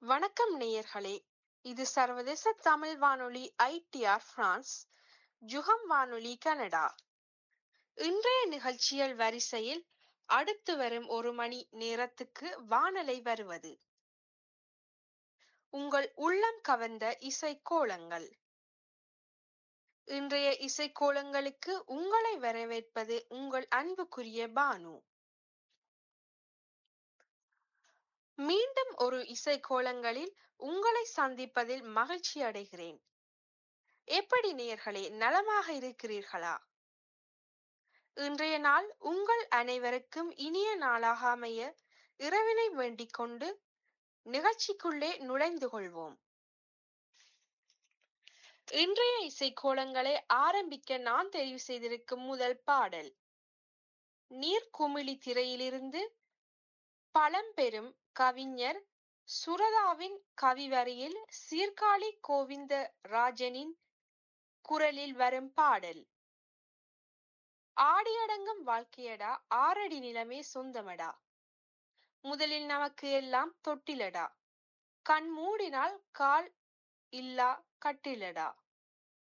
வணக்கம் நேயர்களே இது சர்வதேச தமிழ் வானொலி ஐடிஆர் பிரான்ஸ் ஜுகம் வானொலி கனடா இன்றைய நிகழ்ச்சிகள் வரிசையில் அடுத்து வரும் ஒரு மணி நேரத்துக்கு வானலை வருவது உங்கள் உள்ளம் கவர்ந்த இசை கோலங்கள் இன்றைய இசைக்கோலங்களுக்கு உங்களை வரவேற்பது உங்கள் அன்புக்குரிய பானு மீண்டும் ஒரு இசைக்கோலங்களில் உங்களை சந்திப்பதில் மகிழ்ச்சி அடைகிறேன் எப்படி நேயர்களே நலமாக இருக்கிறீர்களா இன்றைய நாள் உங்கள் அனைவருக்கும் இனிய நாளாக அமைய இறைவனை வேண்டிக் கொண்டு நிகழ்ச்சிக்குள்ளே நுழைந்து கொள்வோம் இன்றைய இசைக்கோலங்களை ஆரம்பிக்க நான் தெரிவு செய்திருக்கும் முதல் பாடல் நீர்க்குமிழி திரையிலிருந்து பழம்பெரும் கவிஞர் சுரதாவின் கவிவரியில் சீர்காழி கோவிந்த ராஜனின் குரலில் வரும் பாடல் ஆடியடங்கும் வாழ்க்கையடா ஆறடி நிலமே சொந்தமடா முதலில் நமக்கு எல்லாம் தொட்டிலடா கண் மூடினால் கால் இல்லா கட்டிலடா